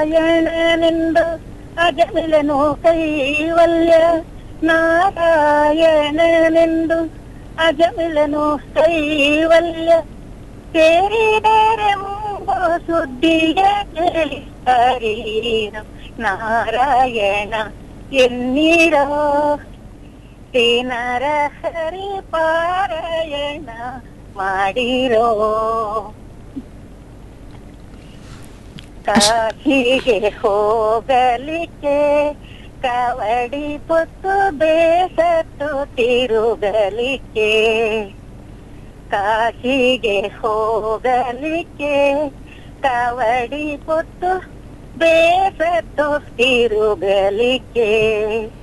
ನಾರಾಯಣನೆಂದು ಅಜಮಿಲನು ಕೈವಲ್ಯ ನಾರಾಯಣನೆಂದು ಅಜಮಿಲನು ಕೈವಲ್ಯ ಸೇರಿದರೆಂಬ ಸುದ್ದಿಯ ಕೇಳಿ ಹರಿಯಿರೋ ನಾರಾಯಣ ಎನ್ನೀರೋ ಶ್ರೀನರ ಹರಿ ಪಾರಾಯಣ ಮಾಡಿರೋ ಕಾಶಿಗೆ ಹೋಗಲಿಕ್ಕೆ ಕವಡಿ ಪೊತ್ತು ಬೇಸತ್ತು ತಿರುಗಲಿಕ್ಕೆ ಕಾಶಿಗೆ ಹೋಗಲಿಕ್ಕೆ ಕವಡಿ ಪೊತ್ತು ಬೇಸತ್ತು ತಿರುಗಲಿಕ್ಕೆ